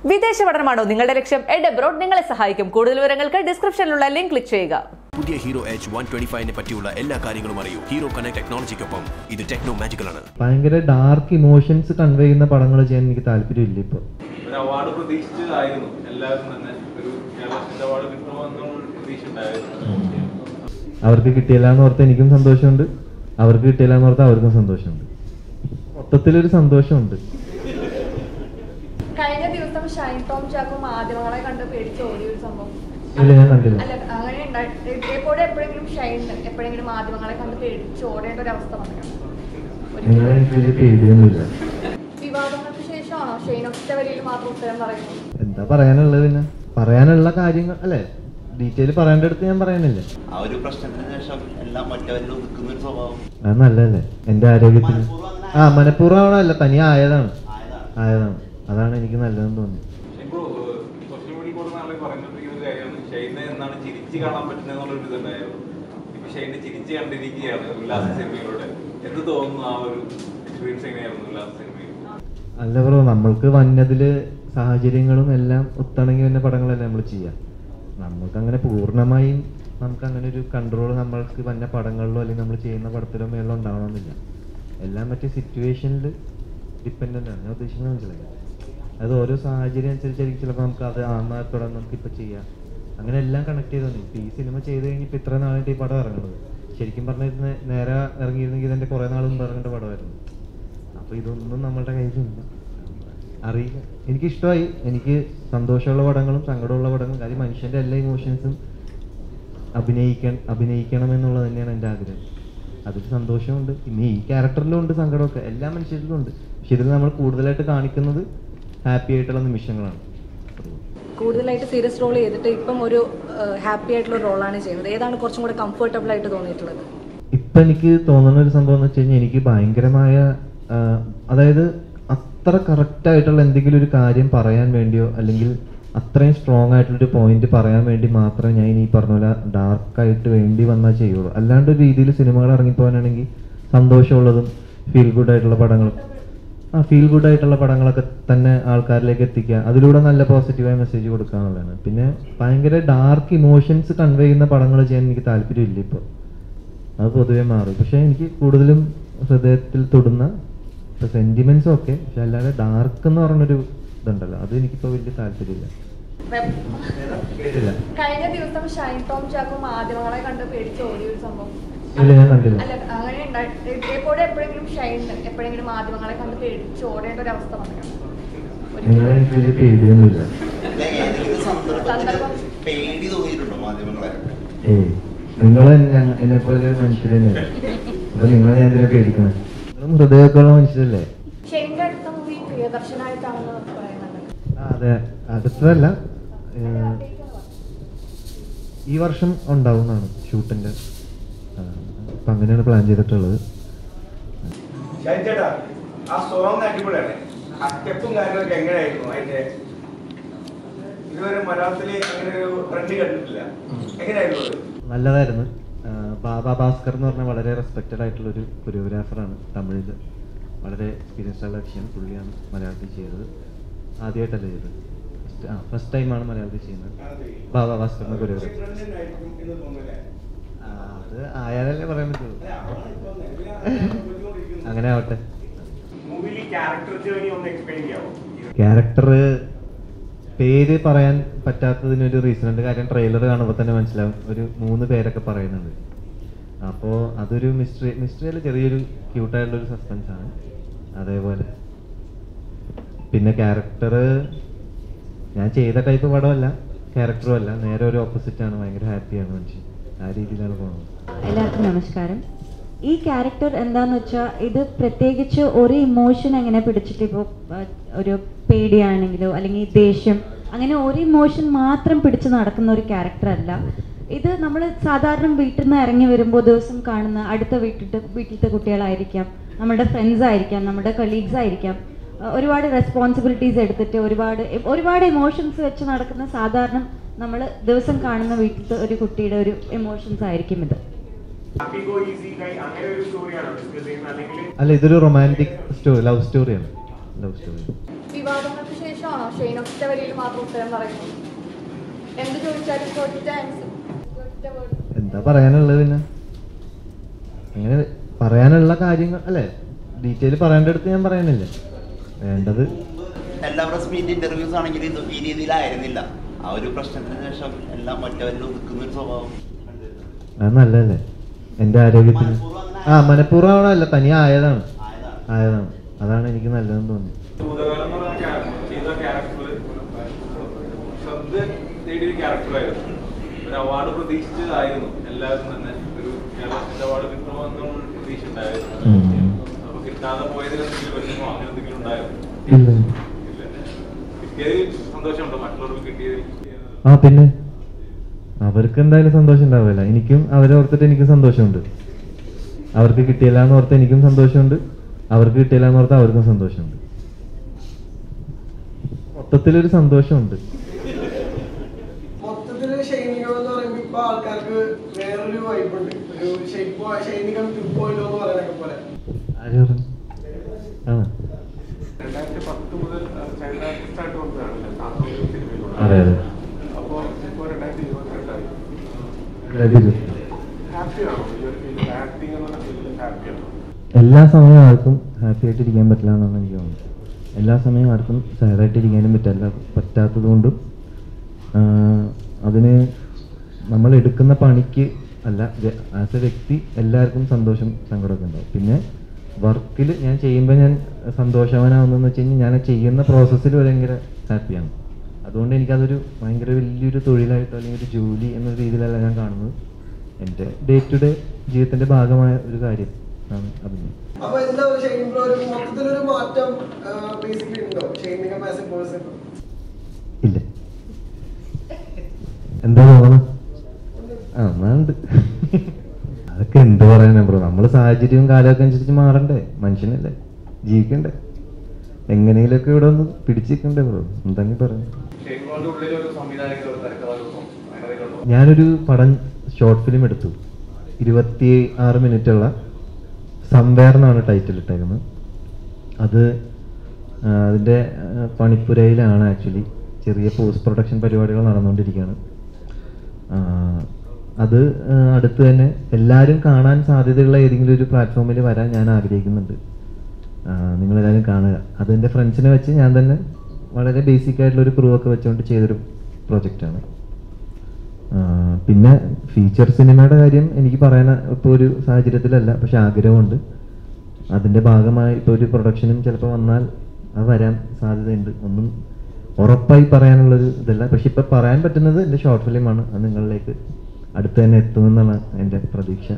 വിദേശ പഠനമാണോ നിങ്ങളുടെ ലക്ഷ്യം എഡ് അബ്രോഡ് നിങ്ങളെ സഹായിക്കും കൂടുതൽ വിവരങ്ങൾക്ക് ഡിസ്ക്രിപ്ഷനിലുള്ള ലിങ്ക് ക്ലിക്ക് ചെയ്യുക പുതിയ ഹീറോ എച്ച് വൺ ട്വന്റി ഫൈവിനെ പറ്റിയുള്ള എല്ലാ കാര്യങ്ങളും അറിയൂ ഹീറോ കണക്ട് ടെക്നോളജിക്കൊപ്പം ഇത് ടെക്നോ മാജിക്കൽ ആണ് ഭയങ്കര ഡാർക്ക് ഇമോഷൻസ് കൺവേ ചെയ്യുന്ന പടങ്ങൾ ചെയ്യാൻ എനിക്ക് താല്പര്യമില്ല ഇപ്പോൾ ഒരു അവാർഡ് പ്രതീക്ഷിച്ചതായിരുന്നു എല്ലാവരും തന്നെ ഒരു കേരളത്തിന്റെ അവാർഡ് കിട്ടണമെന്നുള്ള പ്രതീക്ഷ ഉണ്ടായിരുന്നു അവർക്ക് കിട്ടിയില്ല എന്ന് ഓർത്ത് എനിക്കും സന്തോഷമുണ്ട് അവർക്ക് കിട്ടിയില്ല എന്ന് ഓർത്ത് അവർക്കും സന്തോഷമുണ്ട് മൊത്തത്തിലൊരു സന്തോഷമുണ്ട് കഴിഞ്ഞ ദിവസം ഷൈൻ ടോം ചാക്കോ മാധ്യമങ്ങളെ കണ്ട് പേടിച്ച് ഓടിയ ഒരു സംഭവം ഇല്ല ഞാൻ കണ്ടില്ല അല്ല അങ്ങനെ ഉണ്ടായി എപ്പോഴും എപ്പോഴെങ്കിലും ഷൈൻ എപ്പോഴെങ്കിലും മാധ്യമങ്ങളെ കണ്ട് പേടിച്ച് ഓടേണ്ട ഒരു അവസ്ഥ വന്നിട്ടുണ്ട് നിങ്ങളെ എനിക്ക് വലിയ പേടിയൊന്നുമില്ല വിവാദങ്ങൾക്ക് ശേഷമാണോ ഷെയ്ൻ ഒറ്റ വരിയിൽ മാത്രം ഉത്തരം പറയുന്നത് എന്താ പറയാനുള്ളത് പിന്നെ പറയാനുള്ള കാര്യങ്ങൾ അല്ലേ ഡീറ്റെയിൽ പറയേണ്ടടുത്ത് ഞാൻ പറയാനില്ല ആ ഒരു പ്രശ്നത്തിന് ശേഷം എല്ലാം മറ്റവരിൽ ഒതുക്കുന്ന ഒരു സ്വഭാവം അത് നല്ലതല്ലേ എൻ്റെ ആരോഗ്യത്തിന് ആ മനഃപൂർവ്വമാണല്ല തനിയെ ആയതാണ് ആയതാണ് അതാണ് എനിക്ക് നല്ലതെന്ന് തോന്നി ഇപ്പോൾ സോഷ്യൽ മീഡിയ കുറെ നാളെ പറഞ്ഞിട്ടിരിക്കുന്ന ഒരു കാര്യമാണ് ഷെയ്നെ എന്നാണ് ചിരിച്ച് കാണാൻ പറ്റുന്നത് എന്നുള്ളൊരു ഇതുണ്ടായിരുന്നു ഇപ്പൊ ഷെയ്നെ ചിരിച്ച് കണ്ടിരിക്കുകയാണ് ഉല്ലാസ സിനിമയിലൂടെ എന്ത് തോന്നുന്നു ആ ഒരു എക്സ്പീരിയൻസ് എങ്ങനെയായിരുന്നു ഉല്ലാസ സിനിമയിൽ അല്ല ബ്രോ നമ്മൾക്ക് വന്നതില് സാഹചര്യങ്ങളും എല്ലാം ഒത്തിണങ്ങി വരുന്ന പടങ്ങളല്ലേ നമ്മൾ ചെയ്യാം നമുക്ക് അങ്ങനെ പൂർണ്ണമായും നമുക്ക് അങ്ങനെ ഒരു കൺട്രോൾ നമ്മൾക്ക് വന്ന പടങ്ങളിലോ അല്ലെങ്കിൽ നമ്മൾ ചെയ്യുന്ന പടത്തിലോ മേളിലോ ഉണ്ടാവണമെന്നില്ല എല്ലാം മറ്റേ സിറ്റുവേഷനിൽ ഡിപ്പെൻഡൻ്റ് ആണ് ഞാൻ ഉദ്ദേശിക്കുന്നത് മനസ്സിലായി അത് ഓരോ സാഹചര്യം അനുസരിച്ചായിരിക്കും ചിലപ്പോൾ നമുക്ക് അത് ആ പടം നമുക്ക് ഇപ്പോൾ ചെയ്യാം അങ്ങനെ എല്ലാം കണക്ട് ചെയ്ത് വന്നു ഇപ്പോൾ ഈ സിനിമ ചെയ്ത് കഴിഞ്ഞപ്പോൾ ഇത്ര നാളായിട്ട് ഈ പടം ഇറങ്ങുന്നത് ശരിക്കും പറഞ്ഞിരുന്ന നേരെ ഇറങ്ങിയിരുന്നെങ്കിൽ ഇതിൻ്റെ കുറേ നാൾ മുമ്പ് ഇറങ്ങേണ്ട പടമായിരുന്നു അപ്പൊ ഇതൊന്നും നമ്മളുടെ കയ്യിലില്ല അറിയില്ല എനിക്ക് ഇഷ്ടമായി എനിക്ക് സന്തോഷമുള്ള പടങ്ങളും സങ്കടമുള്ള പടങ്ങളും കാര്യം മനുഷ്യന്റെ എല്ലാ ഇമോഷൻസും അഭിനയിക്കാൻ അഭിനയിക്കണം എന്നുള്ളത് തന്നെയാണ് എൻ്റെ ആഗ്രഹം അതിൽ സന്തോഷമുണ്ട് പിന്നെ ഈ ക്യാരക്ടറിലും ഉണ്ട് സങ്കടമൊക്കെ എല്ലാ മനുഷ്യരിലും ഉണ്ട് പക്ഷെ ഇതിൽ നമ്മൾ കൂടുതലായിട്ട് കാണിക്കുന്നത് ഹാപ്പി ആയിട്ടുള്ള നിമിഷങ്ങളാണ് കൂടുതലായിട്ട് സീരിയസ് റോൾ ചെയ്തിട്ട് ഇപ്പം ഒരു ഹാപ്പി ആയിട്ടുള്ള റോളാണ് ചെയ്യുന്നത് ഏതാണ് കുറച്ചും കൂടെ കംഫർട്ടബിൾ ആയിട്ട് തോന്നിയിട്ടുള്ളത് ഇപ്പൊ എനിക്ക് തോന്നുന്ന ഒരു സംഭവം എന്ന് വെച്ച് കഴിഞ്ഞാൽ എനിക്ക് ഭയങ്കരമായ ആ, അതായത് അത്ര കറക്റ്റ് ആയിട്ടുള്ള എന്തെങ്കിലും ഒരു കാര്യം പറയാൻ വേണ്ടിയോ അല്ലെങ്കിൽ അത്രയും സ്ട്രോങ് ആയിട്ടുള്ള ഒരു പോയിന്റ് പറയാൻ വേണ്ടി മാത്രമേ ഞാൻ ഇനി ഈ പറഞ്ഞ പോലെ ഡാർക്കായിട്ട് വേണ്ടി വന്നാൽ ചെയ്യുള്ളൂ അല്ലാണ്ട് ഒരു രീതിയിൽ സിനിമകൾ ഇറങ്ങിപ്പോകാനാണെങ്കിൽ സന്തോഷമുള്ളതും ഫീൽ ഗുഡ് ആയിട്ടുള്ള പടങ്ങൾ ആ ഫീൽ ഗുഡ് ആയിട്ടുള്ള പടങ്ങളൊക്കെ തന്നെ ആൾക്കാരിലേക്ക് എത്തിക്കുക അതിലൂടെ നല്ല പോസിറ്റീവായ മെസ്സേജ് കൊടുക്കുക എന്നുള്ളതാണ് പിന്നെ ഭയങ്കര ഡാർക്ക് ഇമോഷൻസ് കൺവേ ചെയ്യുന്ന പടങ്ങൾ ചെയ്യാൻ എനിക്ക് താല്പര്യമില്ല ഇപ്പോൾ അത് പൊതുവെ മാറി പക്ഷെ എനിക്ക് കൂടുതലും ഹൃദയത്തിൽ തൊടുന്ന സെന്റിമെന്റ്സും ഒക്കെ പക്ഷെ അല്ലാതെ ഡാർക്ക് എന്ന് പറഞ്ഞൊരു ഇതുണ്ടല്ലോ അത് എനിക്കിപ്പോൾ വലിയ താല്പര്യമില്ല കേട്ടില്ല കഴിഞ്ഞ ദിവസം ഷൈൻ ടോം ചാക്കോ മാധ്യമങ്ങളെ കണ്ട് പേടിച്ച് ഓടിയ ഒരു സംഭവം ഇല്ല ഞാൻ കണ്ടില്ല അല്ല അങ്ങനെ ഉണ്ടായി എപ്പോഴും എപ്പോഴെങ്കിലും ഷൈൻ എപ്പോഴെങ്കിലും മാധ്യമങ്ങളെ കണ്ട് പേടിച്ച് ഓടേണ്ട ഒരു അവസ്ഥ വന്നിട്ടുണ്ട് നിങ്ങളെ എനിക്ക് വലിയ പേടിയൊന്നുമില്ല അല്ല, ഏതെങ്കിലും സന്ദർഭത്തിൽ സന്ദർഭം. പേടി തോന്നിയിട്ടുണ്ടോ മാധ്യമങ്ങളെ ഏയ് നിങ്ങൾ എന്നെ പോലെ ഒരു മനുഷ്യർ തന്നെയല്ലേ അപ്പൊ നിങ്ങളെ ഞാൻ എന്തിനാ പേടിക്കണം നിങ്ങളും ഹൃദയമൊക്കെ ഉള്ള മനുഷ്യരല്ലേ ഷെയ്ൻ്റെ അടുത്ത മൂവി പ്രിയദർശനായിട്ടാണെന്ന് പറയുന്നുണ്ട് ആ, അതെ അടുത്തതല്ല ഏഹ്, ഈ വർഷം ഉണ്ടാവുന്നതാണ് ഷൂട്ടിന്റെ ആ, അപ്പൊ അങ്ങനെയാണ് പ്ലാൻ ചെയ്തിട്ടുള്ളത് ഷൈൻ ചേട്ടാ ആ സോങ് അടിപൊളിയാണ് ആ സ്റ്റെപ്പും കാര്യങ്ങളൊക്കെ എങ്ങനെയായിരുന്നു അതിന്റെ ഇതുവരെ മലയാളത്തിൽ അങ്ങനെ ഒരു ട്രെൻഡ് കണ്ടിട്ടില്ല എങ്ങനെയായിരുന്നു അത് നല്ലതായിരുന്നു ആ, ബാബ ഭാസ്കർ എന്ന് പറഞ്ഞ വളരെ റെസ്പെക്റ്റഡ് ആയിട്ടുള്ള ഒരു കൊറിയോഗ്രാഫറാണ് തമിഴിൽ വളരെ എക്സ്പീരിയൻസ് ഉള്ള വ്യക്തിയാണ് പുള്ളിയാണ് മലയാളത്തിൽ ചെയ്തത് ആദ്യമായിട്ടല്ല ചെയ്തത് ഫസ്റ്റ് ആ ഫസ്റ്റ് ടൈമാണ് മലയാളത്തിൽ ചെയ്യുന്നത് ബാബ ഭാസ്കർ എന്ന കൊറിയോഗ്രാഫർ ട്രെൻഡ് ആയിരിക്കും എന്ന് തോന്നുന്നില്ലേ ആ, അത് ആയാലല്ലേ പറയാൻ പറ്റുള്ളൂ അങ്ങനെ ആവട്ടെ മൂവിയിൽ ക്യാരക്ടർ ജേണി ഒന്ന് എക്സ്പ്ലെയിൻ ചെയ്യാമോ ക്യാരക്ടർ പേര് പറയാൻ പറ്റാത്തതിനൊരു റീസൺ ഉണ്ട് കാര്യം ട്രെയിലർ കാണുമ്പോൾ തന്നെ മനസ്സിലാവും ഒരു മൂന്ന് പേരൊക്കെ പറയുന്നുണ്ട് അപ്പോൾ അതൊരു മിസ്റ്ററി മിസ്റ്ററി അല്ല ചെറിയൊരു ക്യൂട്ടായിട്ടുള്ള ഒരു സസ്പെൻസ് ആണ് അതേപോലെ പിന്നെ ക്യാരക്ടർ ഞാൻ ചെയ്ത ടൈപ്പ് പടമല്ല ക്യാരക്ടറും അല്ല നേരെ ഒരു ഓപ്പോസിറ്റ് ആണ് ഭയങ്കര ഹാപ്പിയാണ് മനുഷ്യൻ ആ രീതിയിലാണ് പോകുന്നത് എല്ലാവർക്കും നമസ്കാരം ഈ ക്യാരക്ടർ എന്താന്ന് വെച്ചാൽ ഇത് പ്രത്യേകിച്ച് ഒരു ഇമോഷൻ എങ്ങനെ പിടിച്ചിട്ട് ഇപ്പോൾ ഒരു പേടിയാണെങ്കിലോ അല്ലെങ്കിൽ ദേഷ്യം അങ്ങനെ ഒരു ഇമോഷൻ മാത്രം പിടിച്ച് നടക്കുന്ന ഒരു ക്യാരക്ടർ അല്ല ഇത് നമ്മൾ സാധാരണ വീട്ടിൽ നിന്ന് ഇറങ്ങി വരുമ്പോൾ ദിവസം കാണുന്ന അടുത്ത വീട്ടിലത്തെ വീട്ടിലത്തെ കുട്ടികളായിരിക്കാം നമ്മുടെ ഫ്രണ്ട്സ് ആയിരിക്കാം നമ്മുടെ കൊളീഗ്സ് ആയിരിക്കാം അഹ് ഒരുപാട് റെസ്പോൺസിബിലിറ്റീസ് എടുത്തിട്ട് ഒരുപാട് ഒരുപാട് ഇമോഷൻസ് വെച്ച് നടക്കുന്ന സാധാരണ നമ്മൾ ദിവസം കാണുന്ന വീട്ടിലത്തെ ഒരു കുട്ടിയുടെ ഒരു ഇമോഷൻസ് ആയിരിക്കും ഇത് ഹാപ്പി ഗോ ഈസി ഗൈ അങ്ങനെ ഒരു സ്റ്റോറിയാണോ ഡിസ്കസ് ചെയ്യുന്നത് അല്ലെങ്കിൽ അല്ല ഇതൊരു റൊമാൻറ്റിക് സ്റ്റോറി ലവ് സ്റ്റോറിയാണ് ലവ് സ്റ്റോറി വിവാദങ്ങൾക്ക് ശേഷമാണോ ഷെയ്ൻ ഒറ്റ വരിയിൽ മാത്രം ഉത്തരം പറയുന്നു എന്ത് ചോദിച്ചാലും ഒറ്റ ആൻസർ ഒറ്റ വേർഡ് എന്താ പറയാനുള്ളത് പിന്നെ അങ്ങനെ പറയാനുള്ള കാര്യങ്ങൾ അല്ലേ ഡീറ്റെയിൽ പറയേണ്ട അടുത്ത് ഞാൻ പറയുന്നില്ല വേണ്ടത് എല്ലാ പ്രസ് മീറ്റ് ഇന്റർവ്യൂസ് ആണെങ്കിലും ഇത് ഈ രീതിയിലായിരുന്നില്ല ആ ഒരു പ്രശ്നത്തിന് ശേഷം എല്ലാം മറ്റവരിൽ ഒതുക്കുന്ന ഒരു സ്വഭാവം അത് നല്ലതല്ലേ എൻ്റെ ആരോഗ്യത്തിന് ആ മനഃപൂർവ്വമാണല്ല തനിയെ ആയതാണ് ആയതാണ് അതാണ് എനിക്ക് നല്ലതെന്ന് തോന്നുന്നു ഭൂതകാലം എന്ന് പറഞ്ഞ character- ചെയ്ത ക്യാരക്ടർ ശ്രദ്ധ നേടിയൊരു ക്യാരക്ടറായിരുന്നു ഒരു അവാർഡ് പ്രതീക്ഷിച്ചതായിരുന്നു എല്ലാവരും തന്നെ ഒരു കേരളത്തിന്റെ അവാർഡ് കിട്ടണമെന്നുള്ള പ്രതീക്ഷ ഉണ്ടായിരുന്നു ഉം. അപ്പൊ കിട്ടാതെ പോയതിൽ എന്തെങ്കിലും വിഷമോ അങ്ങനെ എന്തെങ്കിലും ഉണ്ടായിരുന്നു ഇല്ല ഇല്ല കിട്ടിയതിൽ സന്തോഷമുണ്ടോ മറ്റുള്ളവർക്ക് കിട്ടിയതിൽ ആ പിന്നെ അവർക്ക് എന്തായാലും സന്തോഷം ഉണ്ടാവില്ല എനിക്കും അവരെ ഓർത്തിട്ട് എനിക്കും സന്തോഷമുണ്ട് അവർക്ക് കിട്ടിയില്ല എന്ന് ഓർത്ത് എനിക്കും സന്തോഷമുണ്ട് അവർക്ക് കിട്ടിയില്ല എന്ന് ഓർത്ത് അവർക്കും സന്തോഷമുണ്ട് മൊത്തത്തിലൊരു സന്തോഷമുണ്ട് മൊത്തത്തില് സൈനികം എന്ന് പറയുമ്പോ ഇപ്പൊ ആൾക്കാർക്ക് വേറൊരു വൈബ് ഉണ്ട് ഒരു ഷെയ്പ്പ് സൈനികം ടു പോയിന്റ് എന്ന് പറയുന്നൊക്കെ പോലെ ആര് പറഞ്ഞു ആ രണ്ടായിരത്തി പത്ത് മുതൽ ചൈൽഡ് ആർട്ടിസ്റ്റ് ആയിട്ട് വന്നതാണല്ലേ താങ്കൾ സിനിമയിലൂടെ അതെ അതെ അപ്പോൾ ഇപ്പോൾ രണ്ടായിരത്തി ഇരുപത്തിരണ്ടായി രണ്ടായിരത്തി ഇരുപത്തി ഹാപ്പിയാണോ ഈ ഒരു ഫീൽഡ് ആക്ടിങ് എന്നുള്ള ഫീൽഡിൽ ഹാപ്പിയാണോ എല്ലാ സമയവും ആർക്കും ഹാപ്പി ആയിട്ട് ഇരിക്കാൻ പറ്റില്ല എന്നാണ് എനിക്ക് തോന്നുന്നത് എല്ലാ സമയവും ആർക്കും സാഡായിട്ട് ഇരിക്കാനും പറ്റില്ല പറ്റാത്തത് കൊണ്ടും അതിന് നമ്മൾ എടുക്കുന്ന പണിക്ക് അല്ല ആസ് എ വ്യക്തി എല്ലാവർക്കും സന്തോഷം സങ്കടമൊക്കെ ഉണ്ടാവും പിന്നെ വർക്കിൽ ഞാൻ ചെയ്യുമ്പോൾ ഞാൻ സന്തോഷവാനാവുന്നതെന്ന് വെച്ച് കഴിഞ്ഞാൽ ഞാൻ ചെയ്യുന്ന പ്രോസസ്സിൽ ഭയങ്കര ഹാപ്പിയാണ് അതുകൊണ്ട് എനിക്കതൊരു ഭയങ്കര വലിയൊരു തൊഴിലായിട്ടോ അല്ലെങ്കിൽ ഒരു ജോലി എന്ന രീതിയിലല്ല ഞാൻ കാണുന്നത് എൻ്റെ ഡേ ടു ഡേ ജീവിതത്തിൻ്റെ ഭാഗമായ ഒരു കാര്യം ആണ് അഭിനയം അപ്പൊ എന്താ ഷൈനിക ഒരു മൊത്തത്തിലൊരു മാറ്റം ബേസിക്കലി ഉണ്ടോ ഷൈനികം ആസ് എ പേഴ്സൺ ഇല്ല എന്താ തോന്നണം ആ എന്നാ ഉണ്ട് അതൊക്കെ എന്ത് പറയാനാ ബ്രോ നമ്മള് സാഹചര്യവും കാലമൊക്കെ അനുസരിച്ച് മാറണ്ടേ മനുഷ്യനല്ലേ ജീവിക്കണ്ടേ എങ്ങനെയൊക്കെ ഇവിടെ ഒന്ന് പിടിച്ചിരിക്കണ്ടേ ബ്രോ എന്തെങ്കിലും പറയാം ഷെയ്ഖുകളുടെ ഉള്ളിൽ ഒരു സംവിധായകൻ ഒരു തിരക്കഥാകൃത്തം അങ്ങനെ ഉണ്ടോ ഞാനൊരു പടം ഷോർട്ട് ഫിലിം എടുത്തു ഇരുപത്തി ആറ് മിനിറ്റ് ഉള്ള സംവേർ എന്നാണ് ടൈറ്റിൽ ഇട്ടേക്കുന്നത് അത് ആ, അതിൻ്റെ ആ, പണിപ്പുരയിലാണ് ആക്ച്വലി ചെറിയ പോസ്റ്റ് പ്രൊഡക്ഷൻ പരിപാടികൾ നടന്നുകൊണ്ടിരിക്കുകയാണ് ആ, അത് ആ, അടുത്ത് തന്നെ എല്ലാവരും കാണാൻ സാധ്യതയുള്ള ഏതെങ്കിലും ഒരു പ്ലാറ്റ്ഫോമിൽ വരാൻ ഞാൻ ആഗ്രഹിക്കുന്നുണ്ട് ആ, നിങ്ങളെല്ലാവരും കാണുക അതെൻ്റെ ഫ്രണ്ട്സിനെ വെച്ച് ഞാൻ തന്നെ വളരെ ബേസിക് ആയിട്ടുള്ള ഒരു ക്രൂ ഒക്കെ വെച്ചുകൊണ്ട് ചെയ്തൊരു പ്രൊജക്റ്റാണ് പിന്നെ ഫീച്ചർ സിനിമയുടെ കാര്യം എനിക്ക് പറയാൻ ഇപ്പോൾ ഒരു സാഹചര്യത്തിലല്ല പക്ഷെ ആഗ്രഹമുണ്ട് അതിൻ്റെ ഭാഗമായി ഇപ്പോൾ ഒരു പ്രൊഡക്ഷനും ചിലപ്പോൾ വന്നാൽ അത് വരാൻ സാധ്യതയുണ്ട് ഒന്നും ഉറപ്പായി പറയാനുള്ളൊരു ഇതല്ല പക്ഷെ ഇപ്പം പറയാൻ പറ്റുന്നത് എൻ്റെ ഷോർട്ട് ഫിലിമാണ് അത് നിങ്ങളിലേക്ക് അടുത്ത് തന്നെ എത്തുമെന്നാണ് എൻ്റെ പ്രതീക്ഷ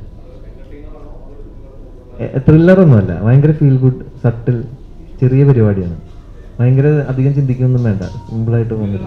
ത്രില്ലറൊന്നുമല്ല ഭയങ്കര ഫീൽ ഗുഡ് സട്ടിൽ ചെറിയ പരിപാടിയാണ് ഭയങ്കര അധികം ചിന്തിക്കൊന്നും വേണ്ട സിമ്പിളായിട്ട് പോകുന്നത്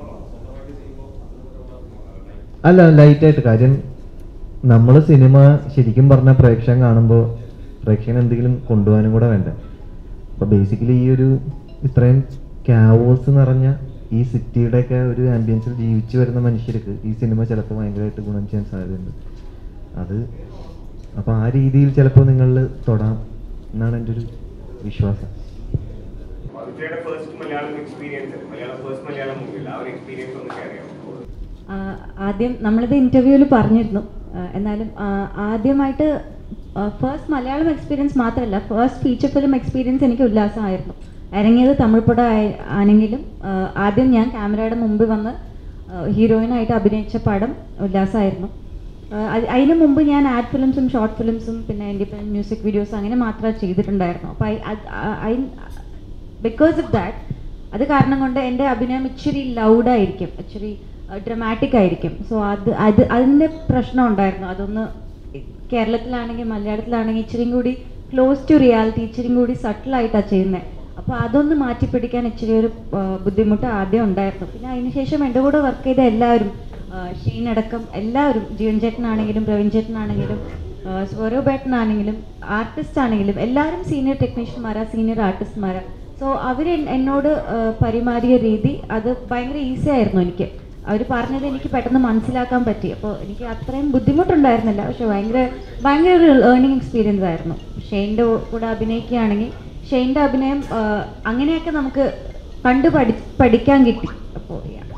അല്ല ലൈറ്റായിട്ട് കാര്യം നമ്മൾ സിനിമ ശരിക്കും പറഞ്ഞ പ്രേക്ഷകൻ കാണുമ്പോൾ പ്രേക്ഷകൻ എന്തെങ്കിലും കൊണ്ടുപോകാനും കൂടെ വേണ്ട അപ്പോൾ ബേസിക്കലി ഈ ഒരു ഇത്രയും ക്യാവോസ് നിറഞ്ഞ ഈ സിറ്റിയുടെയൊക്കെ ഒരു ആംബിയൻസിൽ ജീവിച്ചു വരുന്ന മനുഷ്യർക്ക് ഈ സിനിമ ചിലപ്പോൾ ഭയങ്കരമായിട്ട് ഗുണം ചെയ്യാൻ സാധ്യതയുണ്ട് അത് അപ്പോൾ ആ രീതിയിൽ ചിലപ്പോൾ നിങ്ങളിൽ തൊടാം എന്നാണ് എൻ്റെ ഒരു വിശ്വാസം വിജയുടെ first Malayalam experience Malayalam first Malayalam മൂവിയിൽ ആ ഒരു എക്സ്പീരിയൻസ് ഒന്ന് ഷെയർ ചെയ്യാം ആ, ആദ്യം നമ്മളിത് ഇൻ്റർവ്യൂവിൽ പറഞ്ഞിരുന്നു ആ, എന്നാലും ആ, ആദ്യമായിട്ട് ഫസ്റ്റ് മലയാളം എക്സ്പീരിയൻസ് മാത്രമല്ല ഫസ്റ്റ് ഫീച്ചർ ഫിലിം എക്സ്പീരിയൻസ് എനിക്ക് ഉല്ലാസമായിരുന്നു ഇറങ്ങിയത് തമിഴ് പടം ആയി- ആണെങ്കിലും ആ, ആദ്യം ഞാൻ ക്യാമറയുടെ മുമ്പിൽ വന്ന് ഹീറോയിനായിട്ട് അഭിനയിച്ച പടം ഉല്ലാസമായിരുന്നു ആ, അത് അതിന് മുമ്പ് ഞാൻ ആഡ് ഫിലിംസും ഷോർട്ട് ഫിലിംസും പിന്നെ ഇൻഡിപെൻഡൻറ്റ് മ്യൂസിക് വീഡിയോസ് അങ്ങനെ മാത്രമേ ചെയ്തിട്ടുണ്ടായിരുന്നു അപ്പോൾ ഐ ബിക്കോസ് ഓഫ് ദാറ്റ് അത് കാരണം കൊണ്ട് എൻ്റെ അഭിനയം ഇച്ചിരി ലൗഡായിരിക്കും ഇച്ചിരി ഡ്രമാറ്റിക് ആയിരിക്കും സോ അത് അത് അതിൻ്റെ പ്രശ്നം ഉണ്ടായിരുന്നു അതൊന്ന് കേരളത്തിലാണെങ്കിൽ മലയാളത്തിലാണെങ്കിൽ ഇച്ചിരിയും കൂടി ക്ലോസ് ടു റിയാലിറ്റി ഇച്ചിരിയും കൂടി സട്ടിലായിട്ടാണ് ചെയ്യുന്നത് അപ്പോൾ അതൊന്ന് മാറ്റിപ്പിടിക്കാൻ ഇച്ചിരി ഒരു ആ, ബുദ്ധിമുട്ട് ആദ്യം ഉണ്ടായിരുന്നു പിന്നെ അതിനുശേഷം എൻ്റെ കൂടെ വർക്ക് ചെയ്ത എല്ലാവരും ആ, ഷീൻ അടക്കം എല്ലാവരും ജീവൻ ചേട്ടനാണെങ്കിലും പ്രവീൺ ചേട്ടനാണെങ്കിലും ആ, സ്വരൂപേട്ടനാണെങ്കിലും ആർട്ടിസ്റ്റ് ആണെങ്കിലും എല്ലാവരും സീനിയർ ടെക്നീഷ്യന്മാരാ സീനിയർ ആർട്ടിസ്റ്റ്മാരാ സോ അവർ എന്നോട് ആ, പെരുമാറിയ രീതി അത് ഭയങ്കര ഈസി ആയിരുന്നു എനിക്ക് അവർ പറഞ്ഞത് എനിക്ക് പെട്ടെന്ന് മനസ്സിലാക്കാൻ പറ്റി അപ്പോൾ എനിക്ക് അത്രയും ബുദ്ധിമുട്ടുണ്ടായിരുന്നില്ല പക്ഷെ ഭയങ്കര ഭയങ്കര ഒരു ലേണിംഗ് എക്സ്പീരിയൻസ് ആയിരുന്നു ഷെയ്ൻ്റെ കൂടെ അഭിനയിക്കുകയാണെങ്കിൽ ഷെയ്ൻ്റെ അഭിനയം ആ, അങ്ങനെയൊക്കെ നമുക്ക് കണ്ടു പഠി പഠിക്കാൻ കിട്ടി അപ്പോൾ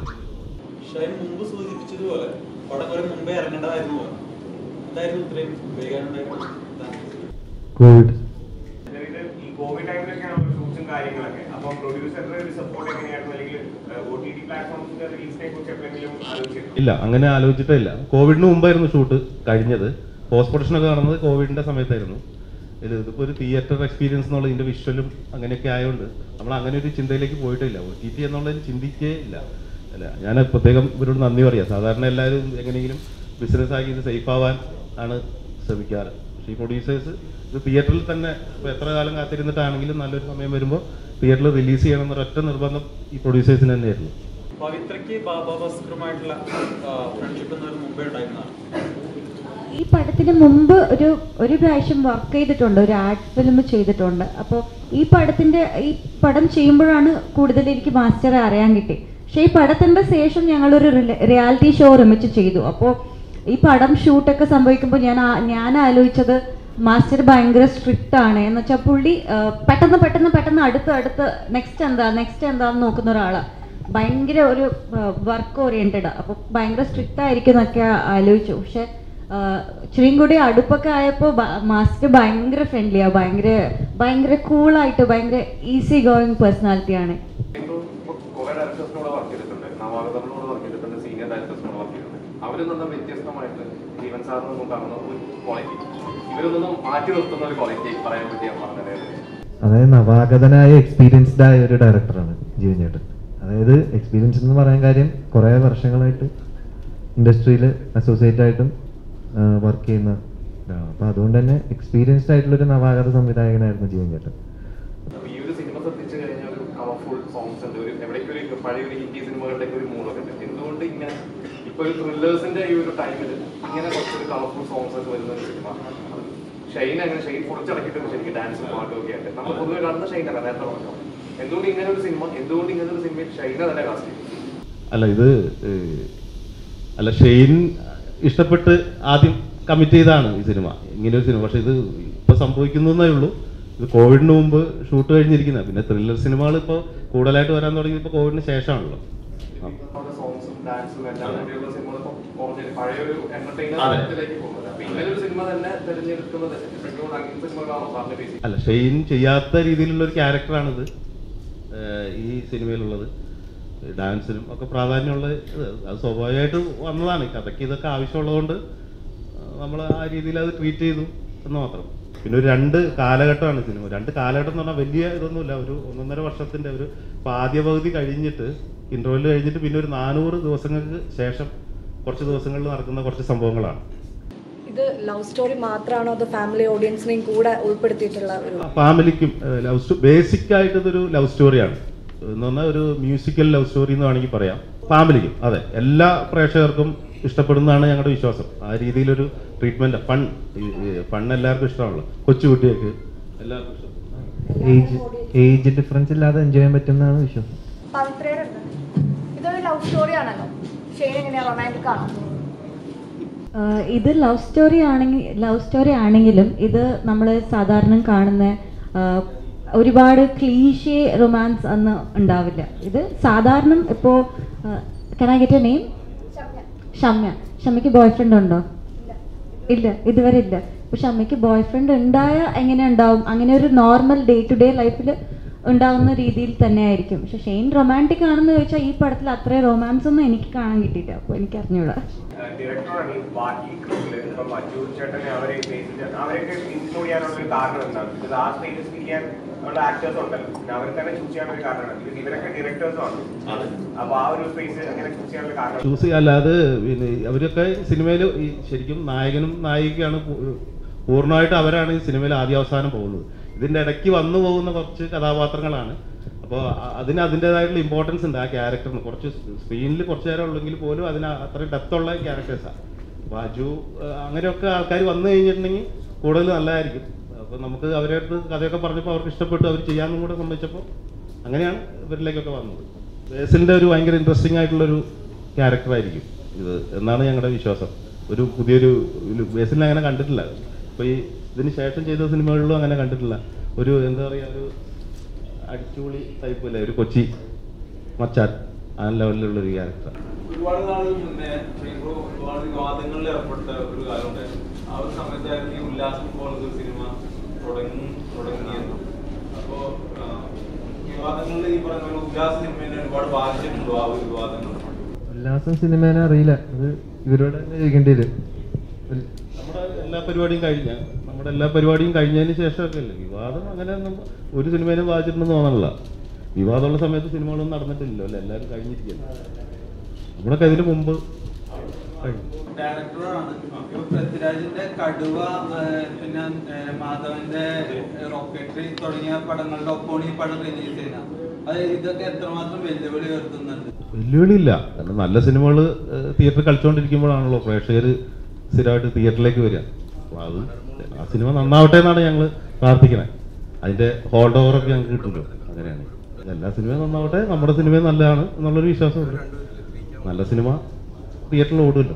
ഷൈൻ മുമ്പ് സൂചിപ്പിച്ചതുപോലെ പടം ഒരു മുമ്പേ ഇറങ്ങേണ്ടതായിരുന്നു എന്തായിരുന്നു ഇത്രയും വൈകാനുണ്ടായിരുന്നത് കോവിഡ് അതായത് ഈ കോവിഡ് ടൈമിലൊക്കെയാണ് ഷൂട്ട്സും കാര്യങ്ങളൊക്കെ അപ്പം പ്രൊഡ്യൂസറുടെ ഒരു സപ്പോർട്ട് എങ്ങനെയായിരുന്നു അല്ലെങ്കിൽ ഒ ടി ടി പ്ലാറ്റ്ഫോംസിന്റെ റിലീസിനെ കുറിച്ച് എപ്പോഴെങ്കിലും ആലോചിച്ചിരുന്നു ഇല്ല അങ്ങനെ ആലോചിച്ചിട്ടേ ഇല്ല കോവിഡിന് മുമ്പായിരുന്നു ഷൂട്ട് കഴിഞ്ഞത് പോസ്റ്റ് പ്രൊഡക്ഷൻ ഒക്കെ നടന്നത് കോവിഡിന്റെ സമയത്തായിരുന്നു ഇത് ഇതിപ്പോൾ ഒരു തിയേറ്റർ എക്സ്പീരിയൻസ് എന്നുള്ള ഇതിന്റെ വിഷ്വലും അങ്ങനെയൊക്കെ ആയതുകൊണ്ട് നമ്മൾ അങ്ങനെ ഒരു ചിന്തയിലേക്ക് പോയിട്ടില്ല ഒ ടി ടി എന്നുള്ളതിൽ ചിന്തിക്കേ ഇല്ല അല്ല ഞാൻ പ്രത്യേകം ഇവരോട് നന്ദി പറയാം സാധാരണ എല്ലാവരും എങ്ങനെയെങ്കിലും ബിസിനസ് ആക്കി ഇത് സേഫ് ആവാൻ ആണ് ശ്രമിക്കാറ് പക്ഷേ ഈ പ്രൊഡ്യൂസേഴ്സ് ഇത് തിയേറ്ററിൽ തന്നെ ഇപ്പോൾ എത്ര കാലം കാത്തിരുന്നിട്ടാണെങ്കിലും നല്ലൊരു സമയം വരുമ്പോൾ തിയേറ്ററിൽ റിലീസ് ചെയ്യണം എന്നൊരു ഒറ്റ നിർബന്ധം ഈ പ്രൊഡ്യൂസേഴ്സിന് തന്നെയായിരുന്നു പവിത്രയ്ക്ക് ബാബാ ഭാസ്കറുമായിട്ടുള്ള ഫ്രണ്ട്ഷിപ്പ് എന്നൊരു മുമ്പേ ഉണ്ടായിരുന്നതാണ് ഈ പടത്തിന് മുമ്പ് ഒരു ഒരു പ്രാവശ്യം വർക്ക് ചെയ്തിട്ടുണ്ട് ഒരു ആർട്ട് ഫിലിം ചെയ്തിട്ടുണ്ട് അപ്പോൾ ഈ പടത്തിന്റെ ഈ പടം ചെയ്യുമ്പോഴാണ് കൂടുതൽ എനിക്ക് മാസ്റ്ററെ അറിയാൻ കിട്ടി പക്ഷേ ഈ പടത്തിന്റെ ശേഷം ഞങ്ങളൊരു റിയാലിറ്റി ഷോ ഒരുമിച്ച് ചെയ്തു അപ്പോൾ ഈ പടം ഷൂട്ടൊക്കെ സംഭവിക്കുമ്പോൾ ഞാൻ ആ- ഞാൻ ആലോചിച്ചത് മാസ്റ്റർ ഭയങ്കര സ്ട്രിക്റ്റ് ആണ് എന്ന് വെച്ചാൽ പുള്ളി ആ, പെട്ടെന്ന് പെട്ടെന്ന് പെട്ടെന്ന് അടുത്ത് അടുത്ത് നെക്സ്റ്റ് എന്താ നെക്സ്റ്റ് എന്താന്ന് നോക്കുന്ന ഒരാളാണ് ഭയങ്കര ഒരു വർക്ക് ഓറിയൻറ്റഡ് അപ്പോൾ ഭയങ്കര സ്ട്രിക്റ്റ് ആയിരിക്കും എന്നൊക്കെ ആലോചിച്ചു പക്ഷെ ഇച്ചിരിയും കൂടി അടുപ്പൊക്കെ ആയപ്പോൾ മാസ്റ്റർ ഭയങ്കര ഫ്രണ്ട്ലിയാ ഭയങ്കര ഭയങ്കര കൂളായിട്ട് ഭയങ്കര ഈസി ഗോയിങ് പേഴ്സണാലിറ്റിയാണ് കുറെ ഡയറക്ടേഴ്സിനോട് വർക്ക് ചെയ്തിട്ടുണ്ട് നവാഗതങ്ങളോട് വർക്ക് ചെയ്തിട്ടുണ്ട് സീനിയർ ഡയറക്ടേഴ്സിനോട് വർക്ക് ചെയ്തിട്ടുണ്ട് അവരിൽ നിന്നും വ്യത്യസ്തമായിട്ട് ജീവൻ സാറിൽ നിന്നും കാണുന്ന ഒരു ക്വാളിറ്റി ഇവരിൽ നിന്നും മാറ്റി നിർത്തുന്ന ഒരു ക്വാളിറ്റി പറയാൻ പറ്റിയ പറഞ്ഞത് അതായത് നവാഗതനായ എക്സ്പീരിയൻസ്ഡ് ആയ ഒരു ഡയറക്ടറാണ് ജീവൻ ചേട്ടൻ അതായത് എക്സ്പീരിയൻസ് എന്ന് പറയാൻ കാര്യം കുറേ വർഷങ്ങളായിട്ട് ഇൻഡസ്ട്രിയിൽ അസോസിയേറ്റ് ആയിട്ടും വർക്ക് ചെയ്യുന്ന ഒരാളാണ് അപ്പോൾ അതുകൊണ്ട് തന്നെ എക്സ്പീരിയൻസ്ഡ് ആയിട്ടുള്ള ഒരു നവാഗത സംവിധായകനായിരുന്നു ജീവൻ ചേട്ടൻ അപ്പൊ ഈ ഒരു സിനിമ ശ്രദ്ധിച്ചു കഴിഞ്ഞാൽ ഒരു കളർഫുൾ സോങ്സ് ഉണ്ട് ഒരു എവിടേക്ക് ഒരു പഴയ ഒരു ഹിന്ദി സിനിമകളുടെയൊക്കെ ഒരു മൂടൊക്കെ ഉണ്ട് എന്തുകൊണ്ട് ഇങ്ങനെ ഇപ്പൊ ഒരു ത്രില്ലേഴ്സിന്റെ ഈ ഒരു ടൈമിൽ ഇങ്ങനെ കുറച്ചൊരു കളർഫുൾ സോങ്സ് ഒക്കെ വരുന്ന ഒരു സിനിമ അത് ഷെയ്ൻ അങ്ങനെ ഷെയ്ൻ പൊളിച്ചടക്കിയിട്ടുണ്ട് ശരിക്കും ഡാൻസും പാട്ടും ഒക്കെ ആയിട്ട് നമ്മൾ പൊതുവെ കാണുന്ന ഷെയ്ൻ അല്ല നേരത്തെ പറഞ്ഞു എന്തുകൊണ്ട് ഇങ്ങനെ ഒരു സിനിമ എന്തുകൊണ്ട് ഇങ്ങനെ ഒരു സിനിമയിൽ ഷെയ്നെ തന്നെ കാസ്റ്റ് ചെയ്തു അല്ല ഇത് ഏഹ്, അല്ല ഷെയ്ൻ ഇഷ്ടപ്പെട്ട് ആദ്യം കമ്മിറ്റ് ചെയ്താണ് ഈ സിനിമ ഇങ്ങനെ ഒരു സിനിമ പക്ഷെ ഇത് ഇപ്പൊ സംഭവിക്കുന്നതേ ഉള്ളൂ ഇത് കോവിഡിന് മുമ്പ് ഷൂട്ട് കഴിഞ്ഞിരിക്കുന്ന പിന്നെ ത്രില്ലർ സിനിമകൾ ഇപ്പോൾ കൂടുതലായിട്ട് വരാൻ തുടങ്ങിയത് ഇപ്പോൾ കോവിഡിന് ശേഷമാണല്ലോ സോങ്സും ഡാൻസും എല്ലാം കൂടിയുള്ള സിനിമകൾ ഇപ്പൊ കുറഞ്ഞ പഴയ ഒരു അതെ. എന്റർടൈനറിലേക്ക് പോകുന്നത് അപ്പൊ ഇങ്ങനെ ഒരു സിനിമ തന്നെ തിരഞ്ഞെടുക്കുന്നത് എന്തുകൊണ്ട് അങ്ങനത്തെ സിനിമകളാണോ സാറിന്റെ ബേസിൽ അല്ല ഷെയ്ൻ ചെയ്യാത്ത രീതിയിലുള്ള ഒരു ക്യാരക്ടറാണിത് ഏഹ്, ഈ സിനിമയിലുള്ളത് ഡാൻസിനും ഒക്കെ പ്രാധാന്യമുള്ള ഇത് അത് സ്വാഭാവികമായിട്ട് വന്നതാണ് ഈ കഥയ്ക്ക് ഇതൊക്കെ ആവശ്യമുള്ളതുകൊണ്ട് നമ്മൾ ആ രീതിയിൽ അത് ട്രീറ്റ് ചെയ്തു എന്ന് മാത്രം പിന്നെ ഒരു രണ്ട് കാലഘട്ടമാണ് സിനിമ രണ്ട് കാലഘട്ടം എന്ന് പറഞ്ഞാൽ വലിയ ഇതൊന്നുമില്ല ഒരു ഒന്നൊന്നര വർഷത്തിന്റെ ഒരു ഇപ്പൊ ആദ്യ പകുതി കഴിഞ്ഞിട്ട് ഇന്റർവെല് കഴിഞ്ഞിട്ട് പിന്നെ ഒരു നാനൂറ് ദിവസങ്ങൾക്ക് ശേഷം കുറച്ച് ദിവസങ്ങളിൽ നടക്കുന്ന കുറച്ച് സംഭവങ്ങളാണ് ഇത് ലവ് സ്റ്റോറി മാത്രമാണോ അതോ ഫാമിലി ഓഡിയൻസിനെയും കൂടെ ഉൾപ്പെടുത്തിയിട്ടുള്ള ഒരു ഫാമിലിക്കും ലവ് സ്റ്റോ ബേസിക് ആയിട്ട് ഇതൊരു ലവ് സ്റ്റോറിയാണ് എന്ന് പറഞ്ഞാൽ ഒരു മ്യൂസിക്കൽ ലവ് സ്റ്റോറി എന്ന് വേണമെങ്കിൽ പറയാം ഫാമിലിക്കും അതെ എല്ലാ പ്രേക്ഷകർക്കും ഇഷ്ടപ്പെടുന്നതാണ് ഞങ്ങളുടെ വിശ്വാസം ആ രീതിയിലൊരു ട്രീറ്റ്മെന്റ് ഫൺ ഫൺ എല്ലാവർക്കും ഇഷ്ടമാണല്ലോ കൊച്ചുകുട്ടിയൊക്കെ എല്ലാവർക്കും ഇഷ്ടം ഏജ് ഏജ് ഡിഫറൻസ് ഇല്ലാതെ എൻജോയ് ചെയ്യാൻ പറ്റുന്നതാണ് വിശ്വാസം പവിത്രയുടെ ഉണ്ട് ഇതൊരു ലവ് സ്റ്റോറി ആണല്ലോ ഷെയ്ൻ എങ്ങനെയാ റൊമാൻറ്റിക് ആണോ ആഹ് ഇത് ലവ് സ്റ്റോറി ആണെങ്കിൽ ലവ് സ്റ്റോറി ആണെങ്കിലും ഇത് നമ്മൾ സാധാരണ കാണുന്ന ആഹ് ഒരുപാട് ക്ലീഷേ റൊമാൻസ് അന്ന് ഉണ്ടാവില്ല ഇത് സാധാരണ ഇപ്പോൾ കനാ ഗെറ്റ് എ നെയിം ഷമ്യ ഷമ്യക്ക് ബോയ് ഫ്രണ്ട് ഉണ്ടോ ഇല്ല ഇതുവരെ ഇല്ല പക്ഷെ അമ്മയ്ക്ക് ബോയ് ഫ്രണ്ട് ഉണ്ടായ എങ്ങനെ ഉണ്ടാവും അങ്ങനെ ഒരു നോർമൽ ഡേ ടു ഡേ ലൈഫിൽ ഉണ്ടാവുന്ന രീതിയിൽ തന്നെ ആയിരിക്കും പക്ഷെ ഷെയ്ൻ റൊമാൻറ്റിക് ആണെന്ന് ചോദിച്ചാൽ ഈ പടത്തിൽ അത്രയും റൊമാൻസ് ഒന്നും എനിക്ക് കാണാൻ കിട്ടിയില്ല അപ്പോൾ എനിക്ക് അറിഞ്ഞൂടാ ഡയറക്ടറാണ് ഈ ബാക്കി ക്രൂസിൽ ഇപ്പം മജു ചേട്ടനെ അവരെ ബേസിൽ അവരൊക്കെ ഇൻക്ലൂഡ് ചെയ്യാനുള്ള ഒരു കാരണം എന്താണ് ഇത് ആ സ്പേസ് ചെയ്യാൻ ഉള്ള ആക്ടേഴ്സ് ഉണ്ടല്ലോ പിന്നെ അവരെ തന്നെ ചൂസ് ചെയ്യാനുള്ള ഒരു കാരണമാണ് ബിക്കോസ് ഇവരൊക്കെ ഡയറക്ടേഴ്സും ആണ് അപ്പൊ ആ ഒരു സ്പേസ് അങ്ങനെ ചൂസ് ചെയ്യാനുള്ള കാരണം ചൂസ് ചെയ്യാൻ അല്ലാതെ പിന്നെ അവരൊക്കെ സിനിമയിൽ ഈ ശരിക്കും നായകനും നായികയാണ് പൂ- പൂർണ്ണമായിട്ട് അവരാണ് ഈ സിനിമയിൽ ആദ്യ അവസാനം പോകുന്നത് ഇതിന്റെ ഇടയ്ക്ക് വന്നു പോകുന്ന കുറച്ച് കഥാപാത്രങ്ങളാണ് അപ്പോൾ അതിന് അതിൻ്റെതായിട്ടുള്ള ഇമ്പോർട്ടൻസ് ഉണ്ട് ആ ക്യാരക്ടറിന് കുറച്ച് സ്ക്രീനിൽ കുറച്ച് നേരം ഉള്ളെങ്കിൽ പോലും അതിന് അത്രയും ഡെപ്ത് ഉള്ള ക്യാരക്ടേഴ്സാണ് അപ്പോൾ അജു ആ, അങ്ങനെയൊക്കെ ആൾക്കാർ വന്നു കഴിഞ്ഞിട്ടുണ്ടെങ്കിൽ കൂടുതൽ നല്ലതായിരിക്കും അപ്പോൾ നമുക്ക് അവരുടെ അടുത്ത് കഥയൊക്കെ പറഞ്ഞപ്പോൾ അവർക്ക് ഇഷ്ടപ്പെട്ടു അവർ ചെയ്യാമെന്നും കൂടെ സമ്മതിച്ചപ്പോൾ അങ്ങനെയാണ് ഇവരിലേക്കൊക്കെ വന്നത് ബേസിലിൻ്റെ ഒരു ഭയങ്കര ഇൻട്രസ്റ്റിംഗ് ആയിട്ടുള്ളൊരു ക്യാരക്ടറായിരിക്കും ഇത് എന്നാണ് ഞങ്ങളുടെ വിശ്വാസം ഒരു പുതിയൊരു ബേസിൽ അങ്ങനെ കണ്ടിട്ടില്ല അപ്പോൾ ഈ ഇതിന് ശേഷം ചെയ്ത സിനിമകളിലും അങ്ങനെ കണ്ടിട്ടില്ല ഒരു എന്താ പറയുക ഒരു അടിച്ചുപൊളി ടൈപ്പ് അല്ലേ ഒരു കൊച്ചി മച്ചാൻ ആ ലെവലിലുള്ള ഒരു ക്യാരക്ടർ ഒരുപാട് നാൾ മുന്നേ ഷെയ്ഖ് ഒരുപാട് വിവാദങ്ങളിൽ ഏർപ്പെട്ട ഒരു കാലം ഉണ്ടായിരുന്നു ആ ഒരു സമയത്തായിരുന്നു ഈ ഉല്ലാസം പോലത്തെ ഒരു സിനിമ തുടങ്ങി തുടങ്ങിയത് അപ്പോ ആ, വിവാദങ്ങളിൽ ഈ പറഞ്ഞ പോലെ ഉല്ലാസ സിനിമേനെ ഒരുപാട് ബാധിച്ചിട്ടുണ്ടോ ആ ഒരു വിവാദങ്ങൾ ഉല്ലാസം സിനിമേനെ അറിയില്ല അത് ഇവരോട് തന്നെ ചോദിക്കേണ്ടി വരും നമ്മുടെ എല്ലാ പരിപാടിയും കഴിഞ്ഞ നമ്മുടെ എല്ലാ പരിപാടിയും കഴിഞ്ഞതിന് ശേഷമൊക്കെ അല്ലേ വിവാദം അങ്ങനെ ഒന്നും ഒരു സിനിമയിലും ബാധിച്ചിട്ടുണ്ടെന്ന് തോന്നണില്ല വിവാദമുള്ള സമയത്ത് സിനിമകളൊന്നും നടന്നിട്ടില്ലല്ലോ അല്ലേ എല്ലാവരും കഴിഞ്ഞിരിക്കുന്നു നമ്മളൊക്കെ ഇതിന് മുമ്പ് കഴിഞ്ഞു ഡയറക്ടറാണ് ഇപ്പൊ പൃഥ്വിരാജിന്റെ കടുവ ആ, പിന്നെ ആ, മാധവന്റെ റോക്കറ്റ് തുടങ്ങിയ പടങ്ങളുടെ ഒപ്പമാണ് ഈ പടം റിലീസ് ചെയ്യുന്നത് അത് ഇതൊക്കെ എത്രമാത്രം വെല്ലുവിളി ഉയർത്തുന്നുണ്ട് വെല്ലുവിളിയില്ല കാരണം നല്ല സിനിമകൾ തിയേറ്ററിൽ കളിച്ചുകൊണ്ടിരിക്കുമ്പോഴാണല്ലോ പ്രേക്ഷകർ സ്ഥിരമായിട്ട് തിയേറ്ററിലേക്ക് വരിക അപ്പോൾ അത് ആ സിനിമ നന്നാവട്ടെ എന്നാണ് ഞങ്ങൾ പ്രാർത്ഥിക്കണേ അതിന്റെ ഹോൾഡ് ഓവറൊക്കെ ഞങ്ങൾക്ക് കിട്ടുമല്ലോ അങ്ങനെയാണ് എല്ലാ സിനിമയും നന്നാവട്ടെ നമ്മുടെ സിനിമയും നല്ലതാണ് എന്നുള്ളൊരു വിശ്വാസമുണ്ട് നല്ല സിനിമ തിയേറ്ററിൽ ഓടുമല്ലോ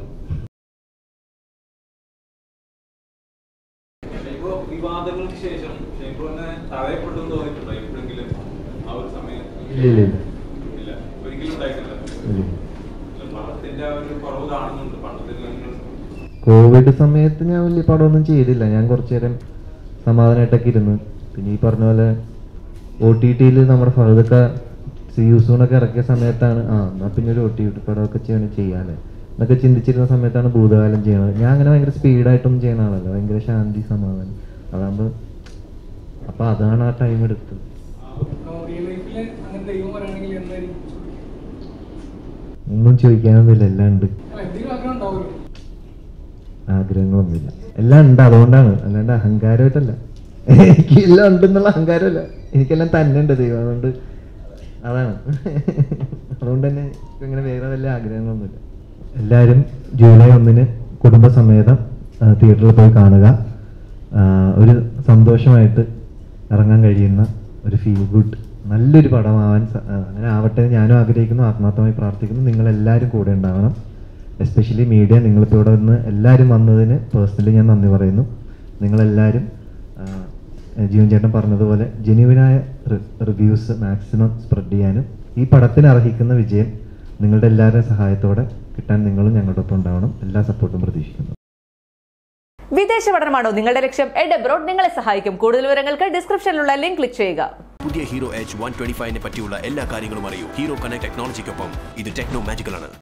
ഇപ്പോ വിവാദങ്ങൾക്ക് ശേഷം ഷെയ്ഖുവിനെ തടയപ്പെട്ടെന്ന് തോന്നിയിട്ടുണ്ടോ എപ്പോഴെങ്കിലും ആ ഒരു സമയം ഇല്ല, ഇല്ല, ഇല്ല. ഇല്ല ഒരിക്കലും ഉണ്ടായിട്ടില്ല ഇല്ല. അല്ല, പണത്തിന്റെ ആ ഒരു കുറവ് കാണുന്നുണ്ട് പണ്ടത്തിൽ നിങ്ങൾ കോവിഡ് സമയത്ത് ഞാൻ വലിയ പടമൊന്നും ചെയ്തില്ല ഞാൻ കുറച്ചു നേരം സമാധാനമായിട്ടൊക്കെ ഇരുന്ന് പിന്നെ ഈ പറഞ്ഞ പോലെ ഒ ടി ടിയിൽ നമ്മുടെ ഫഹദൊക്കെ സി യൂസൂണൊക്കെ ഇറക്കിയ സമയത്താണ് ആ എന്നാൽ പിന്നെ ഒരു ഒ ടി ടി പടമൊക്കെ ചെയ്യണേ ചെയ്യാല്ലേ എന്നൊക്കെ ചിന്തിച്ചിരുന്ന സമയത്താണ് ഭൂതകാലം ചെയ്യണത് ഞാൻ അങ്ങനെ ഭയങ്കര സ്പീഡായിട്ടൊന്നും ചെയ്യണ ആളല്ല ഭയങ്കര ശാന്തി സമാധാനം അതാകുമ്പോൾ അപ്പൊ അതാണ് ആ ടൈം എടുത്തത് റിയൽ ലൈഫില് അങ്ങനെ ദൈവം പറയുകയാണെങ്കിൽ എന്തായിരിക്കും ഒന്നും ചോദിക്കാനൊന്നുമില്ല എല്ലാം ഉണ്ട് അല്ല എന്തെങ്കിലും ആഗ്രഹം ഉണ്ടാവുമല്ലോ ആഗ്രഹങ്ങളൊന്നുമില്ല എല്ലാം ഉണ്ട് അതുകൊണ്ടാണ് അല്ലാണ്ട് അഹങ്കാരമായിട്ടല്ല എനിക്ക് എല്ലാം ഉണ്ടെന്നുള്ള അഹങ്കാരമല്ല എനിക്കെല്ലാം തന്നെ ഉണ്ട് ദൈവം അതുകൊണ്ട് അതാണ് അതുകൊണ്ട് തന്നെ എനിക്ക് അങ്ങനെ വേറെ വല്ല ആഗ്രഹങ്ങളൊന്നുമില്ല എല്ലാവരും ജൂലൈ ഒന്നിന് കുടുംബസമേതം ആ, തിയേറ്ററിൽ പോയി കാണുക ആ, ഒരു സന്തോഷമായിട്ട് ഇറങ്ങാൻ കഴിയുന്ന ഒരു ഫീൽ ഗുഡ് നല്ലൊരു പടമാവാൻ സ- ആ, അങ്ങനെ ആവട്ടെ എന്ന് ഞാനും ആഗ്രഹിക്കുന്നു ആത്മാർത്ഥമായി പ്രാർത്ഥിക്കുന്നു നിങ്ങളെല്ലാവരും കൂടെ ഉണ്ടാവണം എസ്പെഷ്യലി മീഡിയ നിങ്ങളിപ്പോൾ ഇവിടെ നിന്ന് എല്ലാവരും വന്നതിന് പേഴ്സണലി ഞാൻ നന്ദി പറയുന്നു നിങ്ങളെല്ലാവരും ആ, ജീവൻ ചേട്ടൻ പറഞ്ഞതുപോലെ ജെന്യുവിനായ റിവ്യൂസ് മാക്സിമം സ്പ്രെഡ് ചെയ്യാനും ഈ പടത്തിന് അർഹിക്കുന്ന വിജയം നിങ്ങളുടെ എല്ലാവരുടെയും സഹായത്തോടെ കിട്ടാൻ നിങ്ങളും ഞങ്ങളുടെ ഒപ്പം ഉണ്ടാവണം എല്ലാ സപ്പോർട്ടും പ്രതീക്ഷിക്കുന്നു വിദേശ പഠനമാണോ നിങ്ങളുടെ ലക്ഷ്യം എഡ് അബ്രോഡ് നിങ്ങളെ സഹായിക്കും കൂടുതൽ വിവരങ്ങൾക്ക് ഡിസ്ക്രിപ്ഷനിലുള്ള ലിങ്ക് ക്ലിക്ക് ചെയ്യുക പുതിയ ഹീറോ എച്ച് വൺ ട്വന്റി ഫൈവിനെ പറ്റിയുള്ള എല്ലാ കാര്യങ്ങളും അറിയൂ ഹീറോ കണക്ട് ടെക്നോളജിക്കൊപ്പം ഇത് ടെക്നോ മാജിക്കലാണ്